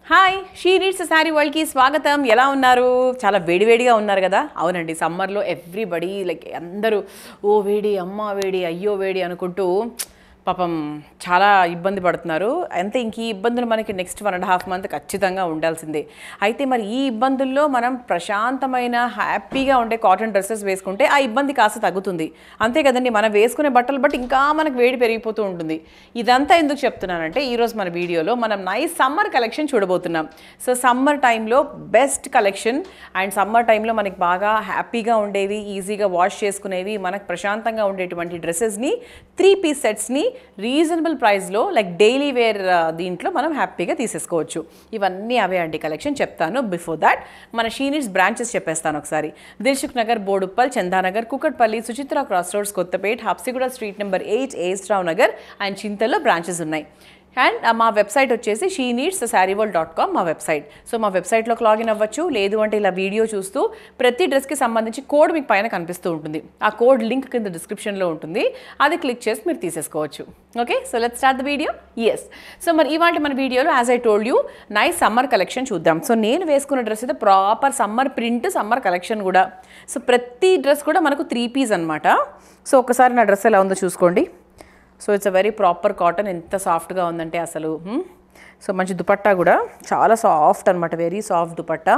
Hi she needs saree వరల్డ్కి స్వాగతం ఎలా ఉన్నారు చాలా వేడివేడిగా ఉన్నారు కదా అవునండి సమ్మర్లో ఎవ్రీబడి లైక్ అందరూ ఓ వేడి అమ్మ వేడి అయ్యో వేడి అనుకుంటూ పాపం చాలా ఇబ్బంది పడుతున్నారు అంతే ఇంక ఈ ఇబ్బందులు మనకి next one and half month ఖచ్చితంగా ఉండాల్సిందే అయితే మరి ఈ ఇబ్బందుల్లో మనం ప్రశాంతమైన హ్యాపీగా ఉండే కాటన్ డ్రెస్సెస్ వేసుకుంటే ఆ ఇబ్బంది కాస్త తగ్గుతుంది అంతే కదండి మనం వేసుకునే బట్టలు బట్టి ఇంకా మనకు వేడి పెరిగిపోతూ ఉంటుంది ఇదంతా ఎందుకు చెప్తున్నానంటే ఈరోజు మన వీడియోలో మనం నైస్ సమ్మర్ కలెక్షన్ చూడబోతున్నాం సో సమ్మర్ టైంలో బెస్ట్ కలెక్షన్ అండ్ సమ్మర్ టైంలో మనకి బాగా హ్యాపీగా ఉండేవి ఈజీగా వాష్ చేసుకునేవి మనకు ప్రశాంతంగా ఉండేటువంటి డ్రెస్సెస్ని త్రీ పీస్ సెట్స్ని రీజనబుల్ ప్రైస్లో లైక్ డైలీ వేర్ దీంట్లో మనం హ్యాపీగా తీసేసుకోవచ్చు ఇవన్నీ అవే అండి కలెక్షన్ చెప్తాను బిఫోర్ దాట్ మన షీనిట్స్ బ్రాంచెస్ చెప్పేస్తాను ఒకసారి Dilsukhnagar Boduppal Chandanagar Kukatpally Suchitra cross roads Kothapet Habsiguda street number eight ఏస్ట్రావ్ నగర్ అండ్ చింతల్లో బ్రాంచెస్ ఉన్నాయి అండ్ మా వెబ్సైట్ వచ్చేసి she needs saree world dot com మా వెబ్సైట్ సో మా వెబ్సైట్లోకి లాగిన్ అవ్వచ్చు లేదు అంటే ఇలా వీడియో చూస్తూ ప్రతి డ్రెస్కి సంబంధించి కోడ్ మీకు పైన కనిపిస్తూ ఉంటుంది ఆ కోడ్ లింక్ కింద డిస్క్రిప్షన్లో ఉంటుంది అది క్లిక్ చేసి మీరు తీసేసుకోవచ్చు okay so let start the video yes so మరి ఇవాళ మన వీడియోలో as I told you nice summer collection చూద్దాం సో నేను వేసుకున్న డ్రెస్ అయితే proper summer print summer collection కూడా సో ప్రతి డ్రెస్ కూడా మనకు త్రీ పీస్ అనమాట సో ఒకసారి నా డ్రెస్ ఎలా ఉందో చూసుకోండి so it's a very proper cotton ఎంత సాఫ్ట్గా ఉందంటే అసలు హ్మ్? సో మంచి దుపట్టా కూడా చాలా సాఫ్ట్ అనమాట very soft dupatta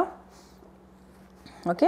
okay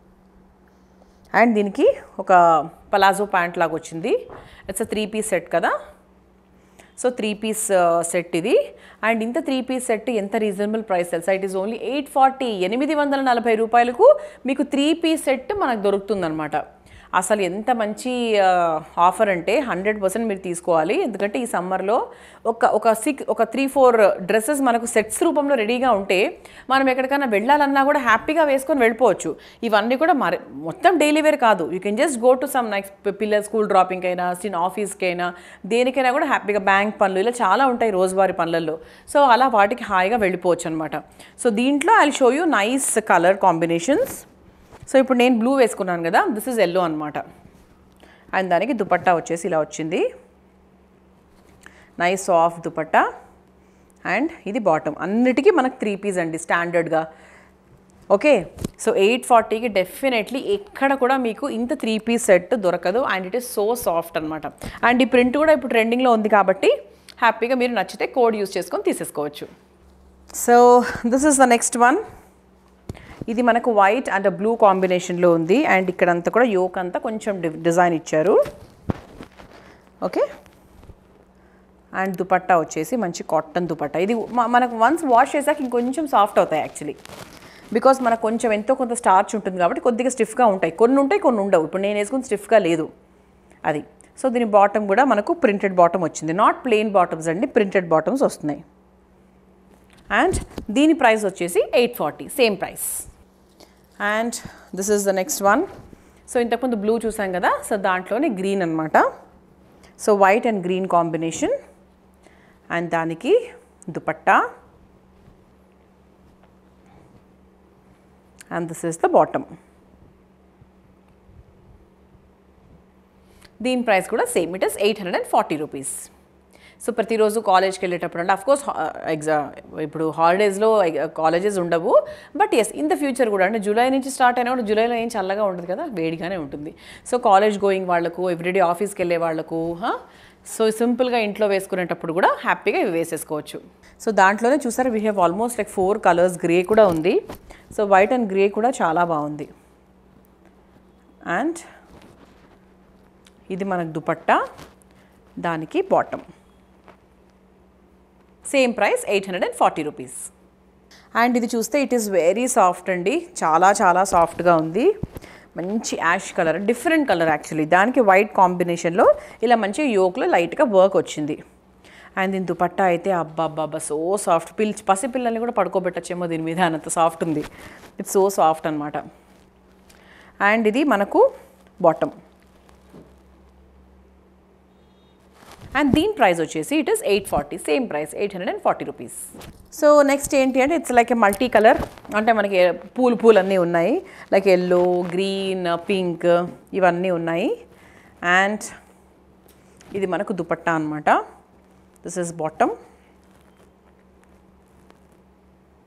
and దీనికి ఒక పలాజో ప్యాంట్ లాగా వచ్చింది it's a three piece set కదా సో త్రీ పీస్ సెట్ ఇది అండ్ ఇంత త్రీ పీస్ సెట్ ఎంత రీజనబుల్ ప్రైస్ తెలుసా it is only eight forty ఎనిమిది వందల నలభై రూపాయలకు మీకు త్రీ పీస్ సెట్ మనకు దొరుకుతుందన్నమాట అసలు ఎంత మంచి ఆఫర్ అంటే హండ్రెడ్ పర్సెంట్ మీరు తీసుకోవాలి ఎందుకంటే ఈ సమ్మర్లో ఒక ఒక సిక్స్ ఒక త్రీ ఫోర్ డ్రెస్సెస్ మనకు సెట్స్ రూపంలో రెడీగా ఉంటే మనం ఎక్కడికైనా వెళ్ళాలన్నా కూడా హ్యాపీగా వేసుకొని వెళ్ళిపోవచ్చు ఇవన్నీ కూడా మరి మొత్తం డైలీ వేర్ కాదు you can just go to some next పిల్లల స్కూల్ డ్రాపింగ్ అయినా చిన్న ఆఫీస్కి అయినా దేనికైనా కూడా హ్యాపీగా బ్యాంక్ పనులు ఇలా చాలా ఉంటాయి రోజువారీ పనులలో సో అలా వాటికి హాయిగా వెళ్ళిపోవచ్చు అనమాట సో దీంట్లో I show you nice colour combinations so ఇప్పుడు నేను బ్లూ వేసుకున్నాను కదా దిస్ ఇస్ ఎల్లో అనమాట అండ్ దానికి దుపట్టా వచ్చేసి ఇలా వచ్చింది నైస్ సాఫ్ట్ దుపట్టా అండ్ ఇది బాటమ్ అన్నిటికీ మనకు త్రీ పీస్ అండి స్టాండర్డ్గా ఓకే సో ఎయిట్ ఫార్టీకి డెఫినెట్లీ ఎక్కడ కూడా మీకు ఇంత త్రీ పీస్ సెట్ దొరకదు and it is so soft అనమాట అండ్ ఈ ప్రింట్ కూడా ఇప్పుడు ట్రెండింగ్లో ఉంది కాబట్టి హ్యాపీగా మీరు నచ్చితే కోడ్ యూస్ చేసుకొని తీసేసుకోవచ్చు so this is the next one ఇది మనకు వైట్ అండ్ బ్లూ కాంబినేషన్లో ఉంది అండ్ ఇక్కడంతా కూడా యోక్ అంతా కొంచెం డి- డిజైన్ ఇచ్చారు ఓకే అండ్ దుపట్టా వచ్చేసి మంచి కాటన్ దుపట్టా ఇది మ- మనకు వన్స్ వాష్ చేసాక ఇంకొంచెం సాఫ్ట్ అవుతాయి యాక్చువల్లీ బికాస్ మనకు కొంచెం ఎంతో కొంత స్టార్చ్ ఉంటుంది కాబట్టి కొద్దిగా స్టిఫ్గా ఉంటాయి కొన్ని ఉంటాయి కొన్ని ఉండవు ఇప్పుడు నేను వేసుకుని స్టిఫ్గా లేదు అది సో దీని బాటమ్ కూడా మనకు ప్రింటెడ్ బాటమ్ వచ్చింది నాట్ ప్లెయిన్ బాటమ్స్ అండి ప్రింటెడ్ బాటమ్స్ వస్తున్నాయి అండ్ దీని ప్రైస్ వచ్చేసి eight forty same price and this is the next one so ఇంతకుముందు బ్లూ చూసాం కదా సో దాంట్లోనే గ్రీన్ అనమాట so white and green combination and దానికి dupatta and this is the bottom దీని ప్రైస్ కూడా same it is eight hundred and forty rupees so ప్రతిరోజు కాలేజ్కి వెళ్ళేటప్పుడు అంటే అఫ్కోర్స్ ఎగ్జా ఇప్పుడు హాలిడేస్లో కాలేజెస్ ఉండవు but yes in the future కూడా అంటే జూలై నుంచి స్టార్ట్ అయినా కూడా జూలైలో ఏం చల్లగా ఉంటుంది కదా వేడిగానే ఉంటుంది సో కాలేజ్ గోయింగ్ వాళ్ళకు ఎవ్రీడే ఆఫీస్కి వెళ్ళే వాళ్ళకు సో సింపుల్గా ఇంట్లో వేసుకునేటప్పుడు కూడా హ్యాపీగా ఇవి వేసేసుకోవచ్చు సో దాంట్లోనే చూసారు we have almost like four colours grey కూడా ఉంది సో వైట్ అండ్ గ్రే కూడా చాలా బాగుంది అండ్ ఇది మనకు దుపట్టా దానికి bottom same price eight hundred and forty rupees and ఇది చూస్తే ఇట్ ఈస్ వెరీ సాఫ్ట్ అండి చాలా చాలా సాఫ్ట్గా ఉంది మంచి ash colour different colour actually దానికి వైట్ కాంబినేషన్లో ఇలా మంచి యోక్లో లైట్గా వర్క్ వచ్చింది అండ్ దీని దుపట్టా అయితే అబ్బా అబ్బా సో సాఫ్ట్ పిల్చి పసి పిల్లల్ని కూడా పడుకోబెట్టచ్చేమో దీని మీద అంత సాఫ్ట్ ఉంది ఇట్స్ సో సాఫ్ట్ అనమాట అండ్ ఇది మనకు బాటమ్ అండ్ దీని ప్రైస్ వచ్చేసి it is eight forty same price eight hundred and forty rupees so next ఏంటి అంటే it's like a multi colour అంటే మనకి పూలు పూలు అన్నీ ఉన్నాయి లైక్ ఎల్లో గ్రీన్ పింక్ ఇవన్నీ ఉన్నాయి అండ్ ఇది మనకు దుపట్టా అనమాట this is bottom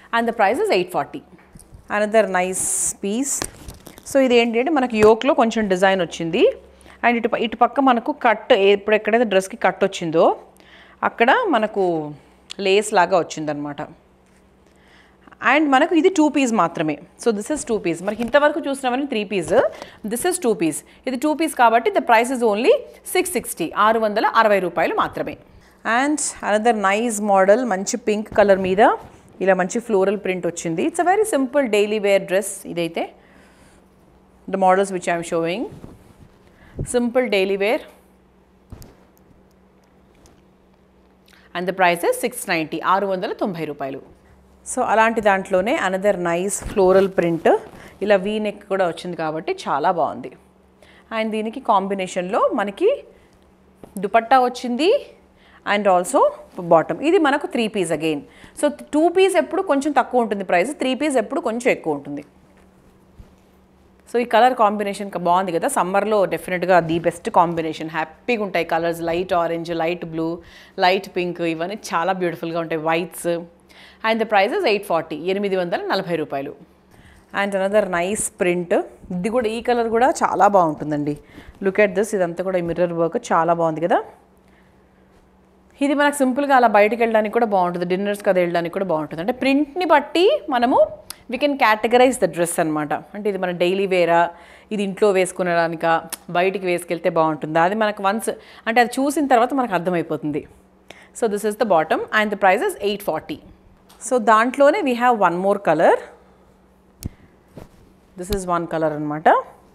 and the price is eight forty another nice piece so ఇది ఏంటంటే మనకి యోక్లో కొంచెం డిజైన్ వచ్చింది అండ్ ఇటు ప- ఇటు పక్క మనకు కట్ ఇప్పుడు ఎక్కడైతే డ్రెస్కి కట్ వచ్చిందో అక్కడ మనకు లేస్ లాగా వచ్చిందనమాట అండ్ మనకు ఇది టూ పీస్ మాత్రమే so this is two piece మనకి ఇంతవరకు చూసినామని three piece this is two piece ఇది టూ పీస్ కాబట్టి the price is only six sixty ఆరు వందల అరవై రూపాయలు మాత్రమే అండ్ అనదర్ నైస్ మోడల్ మంచి పింక్ కలర్ మీద ఇలా మంచి ఫ్లోరల్ ప్రింట్ వచ్చింది it's a very simple daily wear dress ఇదైతే the models which I'm showing simple daily wear and the price six ninety ఆరు వందల తొంభై రూపాయలు సో అలాంటి దాంట్లోనే అనదర్ నైస్ ఫ్లోరల్ ప్రింట్ ఇలా వీ నెక్ కూడా వచ్చింది కాబట్టి చాలా బాగుంది అండ్ దీనికి కాంబినేషన్లో మనకి దుపట్టా వచ్చింది అండ్ ఆల్సో బాటమ్ ఇది మనకు three piece again so two piece ఎప్పుడు కొంచెం తక్కువ ఉంటుంది ప్రైస్ త్రీ పీస్ ఎప్పుడు కొంచెం ఎక్కువ ఉంటుంది సో ఈ కలర్ కాంబినేషన్ క- బాగుంది కదా సమ్మర్లో డెఫినెట్గా ది బెస్ట్ కాంబినేషన్ హ్యాపీగా ఉంటాయి colours light orange light blue light pink ఇవన్నీ చాలా బ్యూటిఫుల్గా ఉంటాయి whites and the prices eight forty ఎనిమిది వందల నలభై రూపాయలు అండ్ అనదర్ నైస్ ప్రింట్ ఇది కూడా ఈ కలర్ కూడా చాలా బాగుంటుందండి లుక్ ఎట్ దిస్ ఇదంతా కూడా మిర్రర్ వర్క్ చాలా బాగుంది కదా ఇది మనకు సింపుల్గా అలా బయటకు వెళ్ళడానికి కూడా బాగుంటుంది డిన్నర్స్కి అది వెళ్ళడానికి కూడా బాగుంటుంది అంటే ప్రింట్ని బట్టి మనము we can categorize the dress అనమాట అంటే ఇది మన డైలీ వేరా ఇది ఇంట్లో వేసుకునడానిక బయటికి వేసుకెళ్తే బాగుంటుందా అది మనకు వన్స్ అంటే అది చూసిన తర్వాత మనకు అర్థమైపోతుంది so this is the bottom and the prices eight forty so దాంట్లోనే we have one more colour this is one colour అనమాట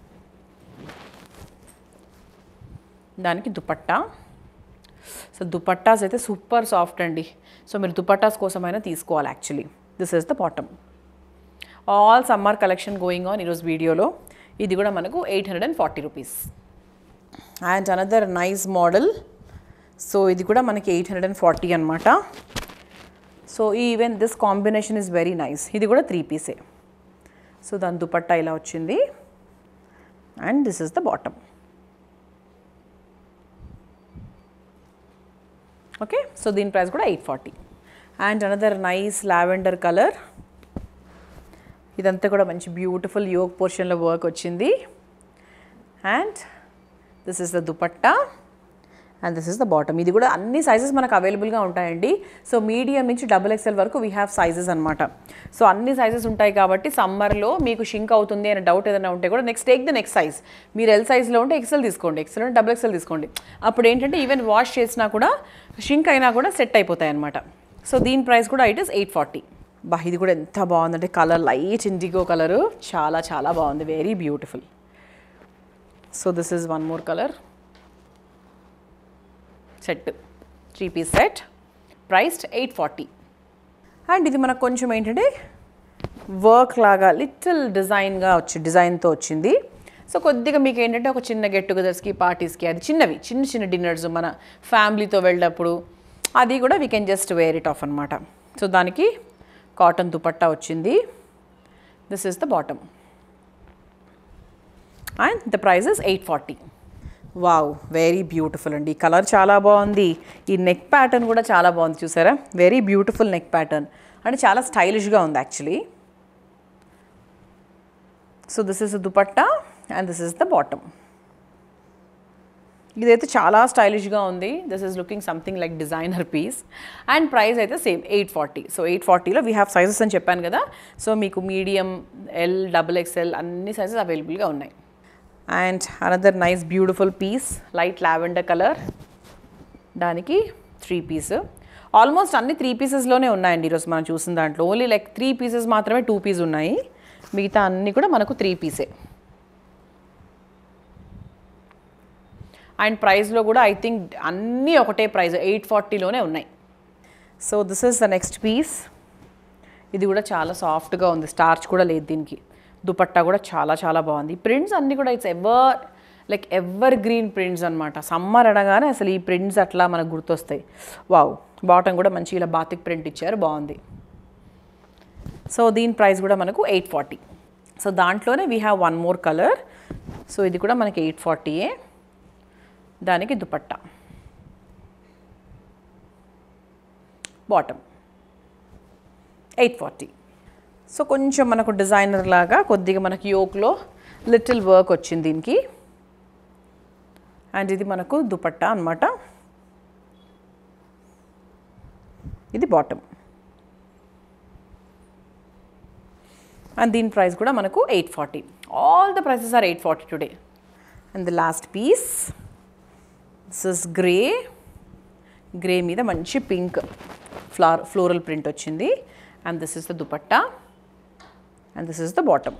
దానికి దుపట్టా సో దుపట్టాస్ అయితే సూపర్ సాఫ్ట్ అండి సో మీరు దుపట్టాస్ కోసమైనా తీసుకోవాలి actually this is the bottom all summer collection going on ఈరోజు వీడియోలో ఇది కూడా మనకు eight hundred and forty rupees and another nice model so ఇది కూడా మనకి ఎయిట్ హండ్రెడ్ అండ్ ఫార్టీ అనమాట so even this combination is very nice ఇది కూడా త్రీ పీసే సో దాని దుపట్టా ఇలా వచ్చింది and this is the bottom okay so దీని ప్రైస్ కూడా eight forty and another nice lavender colour ఇదంతా కూడా మంచి బ్యూటిఫుల్ యోగ్ పోర్షన్లో వర్క్ వచ్చింది and this is the dupatta and this is the bottom ఇది కూడా అన్ని సైజెస్ మనకు అవైలబుల్గా ఉంటాయండి సో మీడియం నుంచి డబుల్ ఎక్స్ఎల్ వరకు వీ హ్యావ్ సైజెస్ అనమాట సో అన్ని సైజెస్ ఉంటాయి కాబట్టి సమ్మర్లో మీకు షింక్ అవుతుంది అనే డౌట్ ఏదైనా ఉంటే కూడా next take the next size మీరు ఎల్ సైజ్లో ఉంటే ఎక్సెల్ తీసుకోండి ఎక్సెల్ ఉంటే డబుల్ ఎక్సెల్ తీసుకోండి అప్పుడు ఏంటంటే ఈవెన్ వాష్ చేసినా కూడా షింక్ అయినా కూడా సెట్ అయిపోతాయి అనమాట సో దీని ప్రైస్ కూడా ఇట్ ఇస్ ఎయిట్ ఫార్టీ బా ఇది కూడా ఎంత బాగుందంటే కలర్ లైట్ ఇండిగో కలరు చాలా చాలా బాగుంది very beautiful so this is one more colour set three piece set priced eight forty and ఇది మనకు కొంచెం ఏంటంటే వర్క్ లాగా లిటిల్ డిజైన్గా వచ్చి డిజైన్తో వచ్చింది సో కొద్దిగా మీకు ఏంటంటే ఒక చిన్న గెట్ టుగెదర్స్కి పార్టీస్కి అది చిన్నవి చిన్న చిన్న డిన్నర్స్ మన ఫ్యామిలీతో వెళ్ళినప్పుడు అది కూడా we can just wear it off అనమాట సో దానికి కాటన్ దుపట్టా వచ్చింది this is the bottom and the price is eight forty wow very beautiful అండి ఈ కలర్ చాలా బాగుంది ఈ నెక్ ప్యాటర్న్ కూడా చాలా బాగుంది చూసారా వెరీ బ్యూటిఫుల్ నెక్ ప్యాటర్న్ అంటే చాలా స్టైలిష్గా ఉంది actually so this is dupatta and this is the bottom ఇదైతే చాలా స్టైలిష్గా ఉంది this is looking something like designer piece and price అయితే సేమ్ ఎయిట్ ఫార్టీ సో ఎయిట్ ఫార్టీలో వీ హ్యావ్ సైజెస్ అని చెప్పాను కదా సో మీకు మీడియం ఎల్ డబుల్ ఎక్స్ఎల్ అన్ని సైజెస్ అవైలబుల్గా ఉన్నాయి and another nice beautiful piece light lavender colour దానికి త్రీ పీస్ ఆల్మోస్ట్ అన్ని త్రీ పీసెస్లోనే ఉన్నాయండి ఈరోజు మనం చూసిన దాంట్లో ఓన్లీ లైక్ త్రీ పీసెస్ మాత్రమే టూ పీస్ ఉన్నాయి మిగతా అన్నీ కూడా మనకు త్రీ పీసే అండ్ ప్రైస్లో కూడా ఐ థింక్ అన్నీ ఒకటే ప్రైస్ ఎయిట్ ఫార్టీలోనే ఉన్నాయి so this is the next piece ఇది కూడా చాలా సాఫ్ట్గా ఉంది స్టార్చ్ కూడా లేదు దీనికి దుపట్టా కూడా చాలా చాలా బాగుంది ప్రింట్స్ అన్నీ కూడా it's ever like evergreen prints అనమాట సమ్మర్ అనగానే అసలు ఈ ప్రింట్స్ అట్లా మనకు గుర్తొస్తాయి వావ్ బాటమ్ కూడా మంచి ఇలా బాతిక్ ప్రింట్ ఇచ్చారు బాగుంది సో దీని ప్రైస్ కూడా మనకు ఎయిట్ ఫార్టీ సో దాంట్లోనే we have one more colour so ఇది కూడా మనకి ఎయిట్ ఫార్టీయే దానికి dupatta bottom eight forty so కొంచెం మనకు డిజైనర్ లాగా కొద్దిగా మనకి యోక్లో లిటిల్ వర్క్ వచ్చింది దీనికి అండ్ ఇది మనకు దుపట్టా అన్నమాట ఇది బాటమ్ అండ్ దీని ప్రైస్ కూడా మనకు eight forty all the prices are eight forty today and the last piece this is grey grey మీద మంచి పింక్ ఫ్లార్ ఫ్లోరల్ ప్రింట్ వచ్చింది and this is the dupatta and this is the bottom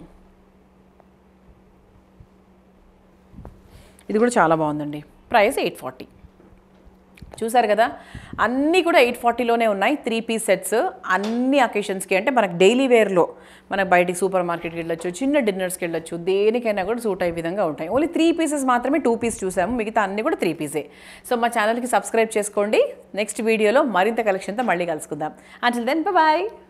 ఇది కూడా చాలా బాగుందండి ప్రైస్ ఎయిట్ ఫార్టీ చూసారు కదా అన్నీ కూడా ఎయిట్ ఫార్టీలోనే ఉన్నాయి త్రీ పీస్ సెట్స్ అన్ని అకేషన్స్కి అంటే మనకు డైలీ వేర్లో మనకు బయటికి సూపర్ మార్కెట్కి వెళ్ళొచ్చు చిన్న డిన్నర్స్కి వెళ్ళొచ్చు దేనికైనా కూడా సూట్ అయ్యే విధంగా ఉంటాయి ఓన్లీ త్రీ పీసెస్ మాత్రమే టూ పీస్ చూసాము మిగతా అన్ని కూడా త్రీ పీసే సో మా ఛానల్కి సబ్స్క్రైబ్ చేసుకోండి నెక్స్ట్ వీడియోలో మరింత కలెక్షన్తో మళ్ళీ కలుసుకుందాం అంటిల్ దెన్ బాయ్